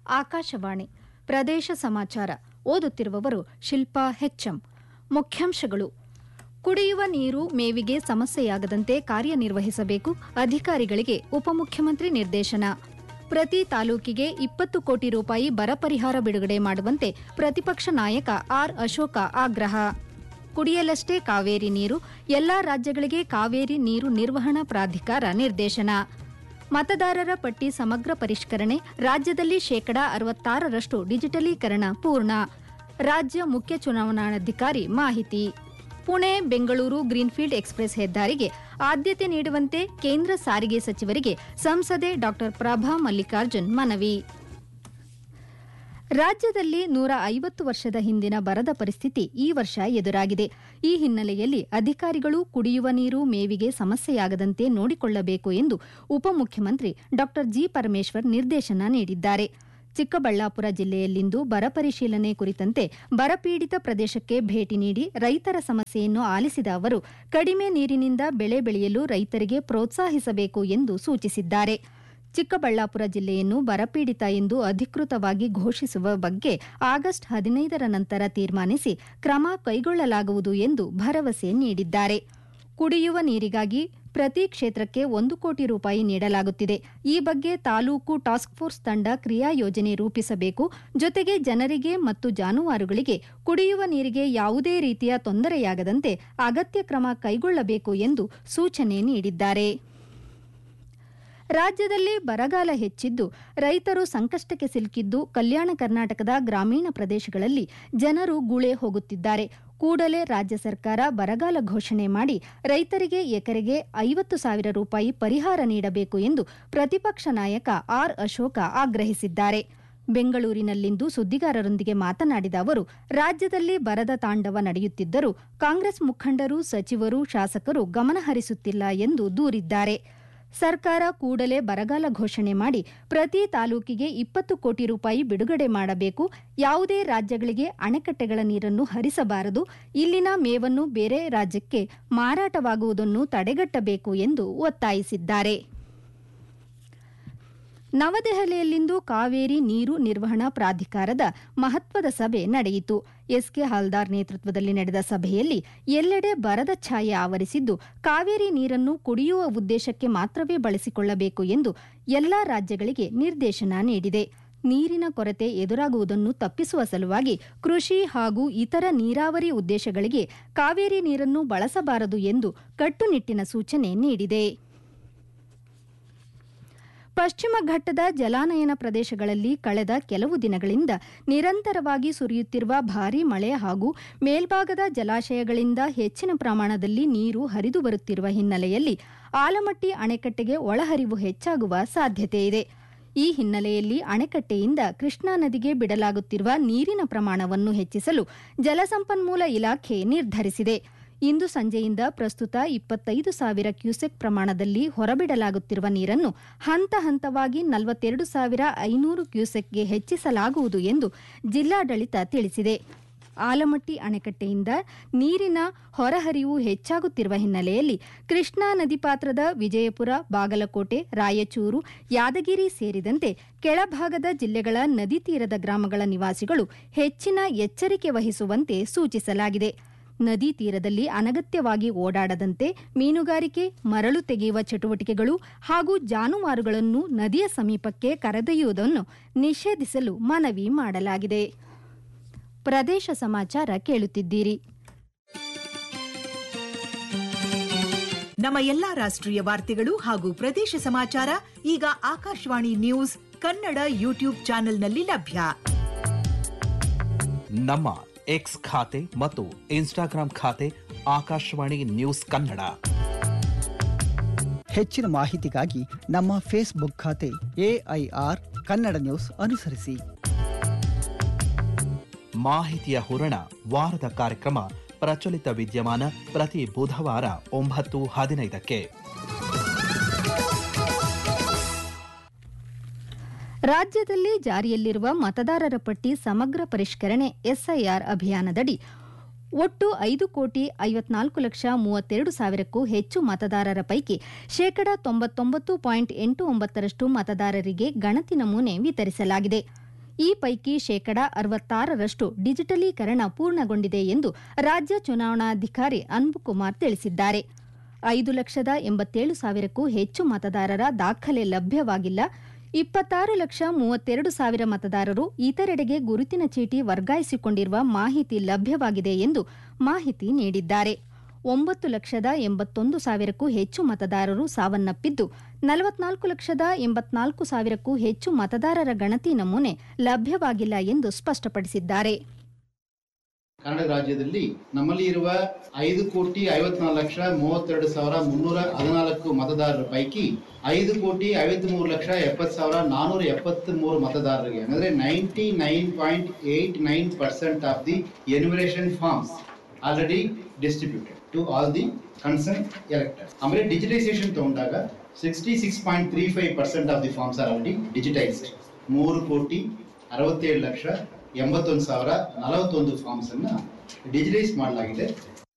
ಆಕಾಶವಾಣಿ ಪ್ರದೇಶ ಸಮಾಚಾರ ಓದುತ್ತಿರುವವರು ಶಿಲ್ಪಾ ಹೆಚ್ಎಂ ಮುಖ್ಯಾಂಶಗಳು ಕುಡಿಯುವ ನೀರು ಮೇವಿಗೆ ಸಮಸ್ಯೆಯಾಗದಂತೆ ಕಾರ್ಯನಿರ್ವಹಿಸಬೇಕು ಅಧಿಕಾರಿಗಳಿಗೆ ಉಪಮುಖ್ಯಮಂತ್ರಿ ನಿರ್ದೇಶನ ಪ್ರತಿ ತಾಲೂಕಿಗೆ ಇಪ್ಪತ್ತು ಕೋಟಿ ರೂಪಾಯಿ ಬರ ಪರಿಹಾರ ಬಿಡುಗಡೆ ಮಾಡುವಂತೆ ಪ್ರತಿಪಕ್ಷ ನಾಯಕ ಆರ್ ಅಶೋಕ ಆಗ್ರಹ ಕುಡಿಯಲಷ್ಟೇ ಕಾವೇರಿ ನೀರು ಎಲ್ಲಾ ರಾಜ್ಯಗಳಿಗೆ ಕಾವೇರಿ ನೀರು ನಿರ್ವಹಣಾ ಪ್ರಾಧಿಕಾರ ನಿರ್ದೇಶನ ಮತದಾರರ ಪಟ್ಟಿ ಸಮಗ್ರ ಪರಿಷ್ಕರಣೆ ರಾಜ್ಯದಲ್ಲಿ ಶೇಕಡಾ ಅರವತ್ತಾರರಷ್ಟು ಡಿಜಿಟಲೀಕರಣ ಪೂರ್ಣ ರಾಜ್ಯ ಮುಖ್ಯ ಚುನಾವಣಾಧಿಕಾರಿ ಮಾಹಿತಿ ಪುಣೆ ಬೆಂಗಳೂರು ಗ್ರೀನ್ಫೀಲ್ಡ್ ಎಕ್ಸ್ಪ್ರೆಸ್ ಹೆದ್ದಾರಿಗೆ ಆದ್ಯತೆ ನೀಡುವಂತೆ ಕೇಂದ್ರ ಸಾರಿಗೆ ಸಚಿವರಿಗೆ ಸಂಸದೆ ಡಾ ಪ್ರಭಾ ಮಲ್ಲಿಕಾರ್ಜುನ್ ಮನವಿ ರಾಜ್ಯದಲ್ಲಿ ನೂರ ಐವತ್ತು ವರ್ಷದ ಹಿಂದಿನ ಬರದ ಪರಿಸ್ಥಿತಿ ಈ ವರ್ಷ ಎದುರಾಗಿದೆ ಈ ಹಿನ್ನೆಲೆಯಲ್ಲಿ ಅಧಿಕಾರಿಗಳು ಕುಡಿಯುವ ನೀರು ಮೇವಿಗೆ ಸಮಸ್ಯೆಯಾಗದಂತೆ ನೋಡಿಕೊಳ್ಳಬೇಕು ಎಂದು ಉಪಮುಖ್ಯಮಂತ್ರಿ ಡಾ ಜಿ ಪರಮೇಶ್ವರ್ ನಿರ್ದೇಶನ ನೀಡಿದ್ದಾರೆ ಚಿಕ್ಕಬಳ್ಳಾಪುರ ಜಿಲ್ಲೆಯಲ್ಲಿಂದು ಬರ ಪರಿಶೀಲನೆ ಕುರಿತಂತೆ ಬರಪೀಡಿತ ಪ್ರದೇಶಕ್ಕೆ ಭೇಟಿ ನೀಡಿ ರೈತರ ಸಮಸ್ಯೆಯನ್ನು ಆಲಿಸಿದ ಅವರು ಕಡಿಮೆ ನೀರಿನಿಂದ ಬೆಳೆ ಬೆಳೆಯಲು ರೈತರಿಗೆ ಪ್ರೋತ್ಸಾಹಿಸಬೇಕು ಎಂದು ಸೂಚಿಸಿದ್ದಾರೆ ಚಿಕ್ಕಬಳ್ಳಾಪುರ ಜಿಲ್ಲೆಯನ್ನು ಬರಪೀಡಿತ ಎಂದು ಅಧಿಕೃತವಾಗಿ ಘೋಷಿಸುವ ಬಗ್ಗೆ ಆಗಸ್ಟ್ ಹದಿನೈದರ ನಂತರ ತೀರ್ಮಾನಿಸಿ ಕ್ರಮ ಕೈಗೊಳ್ಳಲಾಗುವುದು ಎಂದು ಭರವಸೆ ನೀಡಿದ್ದಾರೆ ಕುಡಿಯುವ ನೀರಿಗಾಗಿ ಪ್ರತಿ ಕ್ಷೇತ್ರಕ್ಕೆ ಒಂದು ಕೋಟಿ ರೂಪಾಯಿ ನೀಡಲಾಗುತ್ತಿದೆ ಈ ಬಗ್ಗೆ ತಾಲೂಕು ಟಾಸ್ಕ್ ಫೋರ್ಸ್ ತಂಡ ಕ್ರಿಯಾ ಯೋಜನೆ ರೂಪಿಸಬೇಕು ಜೊತೆಗೆ ಜನರಿಗೆ ಮತ್ತು ಜಾನುವಾರುಗಳಿಗೆ ಕುಡಿಯುವ ನೀರಿಗೆ ಯಾವುದೇ ರೀತಿಯ ತೊಂದರೆಯಾಗದಂತೆ ಅಗತ್ಯ ಕ್ರಮ ಕೈಗೊಳ್ಳಬೇಕು ಎಂದು ಸೂಚನೆ ನೀಡಿದ್ದಾರೆ ರಾಜ್ಯದಲ್ಲಿ ಬರಗಾಲ ಹೆಚ್ಚಿದ್ದು ರೈತರು ಸಂಕಷ್ಟಕ್ಕೆ ಸಿಲುಕಿದ್ದು ಕಲ್ಯಾಣ ಕರ್ನಾಟಕದ ಗ್ರಾಮೀಣ ಪ್ರದೇಶಗಳಲ್ಲಿ ಜನರು ಗುಳೆ ಹೋಗುತ್ತಿದ್ದಾರೆ ಕೂಡಲೇ ರಾಜ್ಯ ಸರ್ಕಾರ ಬರಗಾಲ ಘೋಷಣೆ ಮಾಡಿ ರೈತರಿಗೆ ಎಕರೆಗೆ ಐವತ್ತು ಸಾವಿರ ರೂಪಾಯಿ ಪರಿಹಾರ ನೀಡಬೇಕು ಎಂದು ಪ್ರತಿಪಕ್ಷ ನಾಯಕ ಆರ್ ಅಶೋಕ ಆಗ್ರಹಿಸಿದ್ದಾರೆ ಬೆಂಗಳೂರಿನಲ್ಲಿಂದು ಸುದ್ದಿಗಾರರೊಂದಿಗೆ ಮಾತನಾಡಿದ ಅವರು ರಾಜ್ಯದಲ್ಲಿ ಬರದ ತಾಂಡವ ನಡೆಯುತ್ತಿದ್ದರೂ ಕಾಂಗ್ರೆಸ್ ಮುಖಂಡರು ಸಚಿವರು ಶಾಸಕರು ಗಮನಹರಿಸುತ್ತಿಲ್ಲ ಎಂದು ದೂರಿದ್ದಾರೆ ಸರ್ಕಾರ ಕೂಡಲೇ ಬರಗಾಲ ಘೋಷಣೆ ಮಾಡಿ ಪ್ರತಿ ತಾಲೂಕಿಗೆ ಇಪ್ಪತ್ತು ಕೋಟಿ ರೂಪಾಯಿ ಬಿಡುಗಡೆ ಮಾಡಬೇಕು ಯಾವುದೇ ರಾಜ್ಯಗಳಿಗೆ ಅಣೆಕಟ್ಟೆಗಳ ನೀರನ್ನು ಹರಿಸಬಾರದು ಇಲ್ಲಿನ ಮೇವನ್ನು ಬೇರೆ ರಾಜ್ಯಕ್ಕೆ ಮಾರಾಟವಾಗುವುದನ್ನು ತಡೆಗಟ್ಟಬೇಕು ಎಂದು ಒತ್ತಾಯಿಸಿದ್ದಾರೆ ನವದೆಹಲಿಯಲ್ಲಿಂದು ಕಾವೇರಿ ನೀರು ನಿರ್ವಹಣಾ ಪ್ರಾಧಿಕಾರದ ಮಹತ್ವದ ಸಭೆ ನಡೆಯಿತು ಎಸ್ಕೆ ಹಾಲ್ದಾರ್ ನೇತೃತ್ವದಲ್ಲಿ ನಡೆದ ಸಭೆಯಲ್ಲಿ ಎಲ್ಲೆಡೆ ಬರದ ಛಾಯೆ ಆವರಿಸಿದ್ದು ಕಾವೇರಿ ನೀರನ್ನು ಕುಡಿಯುವ ಉದ್ದೇಶಕ್ಕೆ ಮಾತ್ರವೇ ಬಳಸಿಕೊಳ್ಳಬೇಕು ಎಂದು ಎಲ್ಲಾ ರಾಜ್ಯಗಳಿಗೆ ನಿರ್ದೇಶನ ನೀಡಿದೆ ನೀರಿನ ಕೊರತೆ ಎದುರಾಗುವುದನ್ನು ತಪ್ಪಿಸುವ ಸಲುವಾಗಿ ಕೃಷಿ ಹಾಗೂ ಇತರ ನೀರಾವರಿ ಉದ್ದೇಶಗಳಿಗೆ ಕಾವೇರಿ ನೀರನ್ನು ಬಳಸಬಾರದು ಎಂದು ಕಟ್ಟುನಿಟ್ಟಿನ ಸೂಚನೆ ನೀಡಿದೆ ಪಶ್ಚಿಮ ಘಟ್ಟದ ಜಲಾನಯನ ಪ್ರದೇಶಗಳಲ್ಲಿ ಕಳೆದ ಕೆಲವು ದಿನಗಳಿಂದ ನಿರಂತರವಾಗಿ ಸುರಿಯುತ್ತಿರುವ ಭಾರೀ ಮಳೆ ಹಾಗೂ ಮೇಲ್ಭಾಗದ ಜಲಾಶಯಗಳಿಂದ ಹೆಚ್ಚಿನ ಪ್ರಮಾಣದಲ್ಲಿ ನೀರು ಹರಿದು ಬರುತ್ತಿರುವ ಹಿನ್ನೆಲೆಯಲ್ಲಿ ಆಲಮಟ್ಟಿ ಅಣೆಕಟ್ಟೆಗೆ ಒಳಹರಿವು ಹೆಚ್ಚಾಗುವ ಸಾಧ್ಯತೆಯಿದೆ ಈ ಹಿನ್ನೆಲೆಯಲ್ಲಿ ಅಣೆಕಟ್ಟೆಯಿಂದ ಕೃಷ್ಣಾ ನದಿಗೆ ಬಿಡಲಾಗುತ್ತಿರುವ ನೀರಿನ ಪ್ರಮಾಣವನ್ನು ಹೆಚ್ಚಿಸಲು ಜಲಸಂಪನ್ಮೂಲ ಇಲಾಖೆ ನಿರ್ಧರಿಸಿದೆ ಇಂದು ಸಂಜೆಯಿಂದ ಪ್ರಸ್ತುತ ಇಪ್ಪತ್ತೈದು ಸಾವಿರ ಕ್ಯೂಸೆಕ್ ಪ್ರಮಾಣದಲ್ಲಿ ಹೊರಬಿಡಲಾಗುತ್ತಿರುವ ನೀರನ್ನು ಹಂತ ಹಂತವಾಗಿ ನಲವತ್ತೆರಡು ಸಾವಿರ ಐನೂರು ಕ್ಯೂಸೆಕ್ಗೆ ಹೆಚ್ಚಿಸಲಾಗುವುದು ಎಂದು ಜಿಲ್ಲಾಡಳಿತ ತಿಳಿಸಿದೆ ಆಲಮಟ್ಟಿ ಅಣೆಕಟ್ಟೆಯಿಂದ ನೀರಿನ ಹೊರಹರಿವು ಹೆಚ್ಚಾಗುತ್ತಿರುವ ಹಿನ್ನೆಲೆಯಲ್ಲಿ ಕೃಷ್ಣಾ ನದಿ ಪಾತ್ರದ ವಿಜಯಪುರ ಬಾಗಲಕೋಟೆ ರಾಯಚೂರು ಯಾದಗಿರಿ ಸೇರಿದಂತೆ ಕೆಳಭಾಗದ ಜಿಲ್ಲೆಗಳ ನದಿ ತೀರದ ಗ್ರಾಮಗಳ ನಿವಾಸಿಗಳು ಹೆಚ್ಚಿನ ಎಚ್ಚರಿಕೆ ವಹಿಸುವಂತೆ ಸೂಚಿಸಲಾಗಿದೆ ನದಿ ತೀರದಲ್ಲಿ ಅನಗತ್ಯವಾಗಿ ಓಡಾಡದಂತೆ ಮೀನುಗಾರಿಕೆ ಮರಳು ತೆಗೆಯುವ ಚಟುವಟಿಕೆಗಳು ಹಾಗೂ ಜಾನುವಾರುಗಳನ್ನು ನದಿಯ ಸಮೀಪಕ್ಕೆ ಕರೆದೊಯ್ಯುವುದನ್ನು ನಿಷೇಧಿಸಲು ಮನವಿ ಮಾಡಲಾಗಿದೆ ಪ್ರದೇಶ ಸಮಾಚಾರ ಕೇಳುತ್ತಿದ್ದೀರಿ ನಮ್ಮ ಎಲ್ಲಾ ರಾಷ್ಟ್ರೀಯ ವಾರ್ತೆಗಳು ಹಾಗೂ ಪ್ರದೇಶ ಸಮಾಚಾರ ಈಗ ಆಕಾಶವಾಣಿ ನ್ಯೂಸ್ ಕನ್ನಡ ಯೂಟ್ಯೂಬ್ ಚಾನೆಲ್ನಲ್ಲಿ ಲಭ್ಯ ನಮ್ಮ ಎಕ್ಸ್ ಖಾತೆ ಮತ್ತು ಇನ್ಸ್ಟಾಗ್ರಾಂ ಖಾತೆ ಆಕಾಶವಾಣಿ ನ್ಯೂಸ್ ಕನ್ನಡ ಹೆಚ್ಚಿನ ಮಾಹಿತಿಗಾಗಿ ನಮ್ಮ ಫೇಸ್ಬುಕ್ ಖಾತೆ ಎಐಆರ್ ಕನ್ನಡ ನ್ಯೂಸ್ ಅನುಸರಿಸಿ ಮಾಹಿತಿಯ ಹೂರಣ ವಾರದ ಕಾರ್ಯಕ್ರಮ ಪ್ರಚಲಿತ ವಿದ್ಯಮಾನ ಪ್ರತಿ ಬುಧವಾರ ಒಂಬತ್ತು ಹದಿನೈದಕ್ಕೆ ರಾಜ್ಯದಲ್ಲಿ ಜಾರಿಯಲ್ಲಿರುವ ಮತದಾರರ ಪಟ್ಟಿ ಸಮಗ್ರ ಪರಿಷ್ಕರಣೆ ಎಸ್ಐಆರ್ ಅಭಿಯಾನದಡಿ ಒಟ್ಟು ಐದು ಕೋಟಿ ಐವತ್ನಾಲ್ಕು ಲಕ್ಷ ಮೂವತ್ತೆರಡು ಸಾವಿರಕ್ಕೂ ಹೆಚ್ಚು ಮತದಾರರ ಪೈಕಿ ಶೇಕಡಾ ತೊಂಬತ್ತೊಂಬತ್ತು ಪಾಯಿಂಟ್ ಎಂಟು ಒಂಬತ್ತರಷ್ಟು ಮತದಾರರಿಗೆ ಗಣತಿ ನಮೂನೆ ವಿತರಿಸಲಾಗಿದೆ ಈ ಪೈಕಿ ಶೇಕಡಾ ಅರವತ್ತಾರರಷ್ಟು ಡಿಜಿಟಲೀಕರಣ ಪೂರ್ಣಗೊಂಡಿದೆ ಎಂದು ರಾಜ್ಯ ಚುನಾವಣಾಧಿಕಾರಿ ಅನ್ಬುಕುಮಾರ್ ತಿಳಿಸಿದ್ದಾರೆ ಐದು ಲಕ್ಷದ ಎಂಬತ್ತೇಳು ಸಾವಿರಕ್ಕೂ ಹೆಚ್ಚು ಮತದಾರರ ದಾಖಲೆ ಲಭ್ಯವಾಗಿಲ್ಲ ಇಪ್ಪತ್ತಾರು ಲಕ್ಷ ಮೂವತ್ತೆರಡು ಸಾವಿರ ಮತದಾರರು ಇತರೆಡೆಗೆ ಗುರುತಿನ ಚೀಟಿ ವರ್ಗಾಯಿಸಿಕೊಂಡಿರುವ ಮಾಹಿತಿ ಲಭ್ಯವಾಗಿದೆ ಎಂದು ಮಾಹಿತಿ ನೀಡಿದ್ದಾರೆ ಒಂಬತ್ತು ಲಕ್ಷದ ಎಂಬತ್ತೊಂದು ಸಾವಿರಕ್ಕೂ ಹೆಚ್ಚು ಮತದಾರರು ಸಾವನ್ನಪ್ಪಿದ್ದು ನಲವತ್ನಾಲ್ಕು ಲಕ್ಷದ ಎಂಬತ್ನಾಲ್ಕು ಸಾವಿರಕ್ಕೂ ಹೆಚ್ಚು ಮತದಾರರ ಗಣತಿ ನಮೂನೆ ಲಭ್ಯವಾಗಿಲ್ಲ ಎಂದು ಸ್ಪಷ್ಟಪಡಿಸಿದ್ದಾರೆ ಕರ್ನಾಟಕ ರಾಜ್ಯದಲ್ಲಿ ನಮ್ಮಲ್ಲಿ ಇರುವ ಐದು ಕೋಟಿ ಐವತ್ನಾಲ್ಕು ಲಕ್ಷ ಮೂವತ್ತೆರಡು ಸಾವಿರ ಮುನ್ನೂರ ಹದಿನಾಲ್ಕು ಮತದಾರರ ಪೈಕಿ ಐದು ಕೋಟಿ ಐವತ್ಮೂರು ಲಕ್ಷ ಎಪ್ಪತ್ತು ಸಾವಿರ ನಾನೂರ ಎಪ್ಪತ್ತ್ ಮೂರು ಮತದಾರರಿಗೆ ಅಂದರೆ ninety nine point eight nine percent of the enumeration forms already distributed to all the concern electors ಆಮೇಲೆ ಡಿಜಿಟೈಸೇಷನ್ ತಗೊಂಡಾಗ sixty six point three five percent of the forms are already digitised ಮೂರು ಕೋಟಿ ಅರವತ್ತೇಳು ಲಕ್ಷ ಎಂಬತ್ತೊಂದು ಸಾವಿರ ನಲವತ್ತೊಂದು ಫಾರ್ಮ್ಸ್ ಅನ್ನ digitise ಮಾಡಲಾಗಿದೆ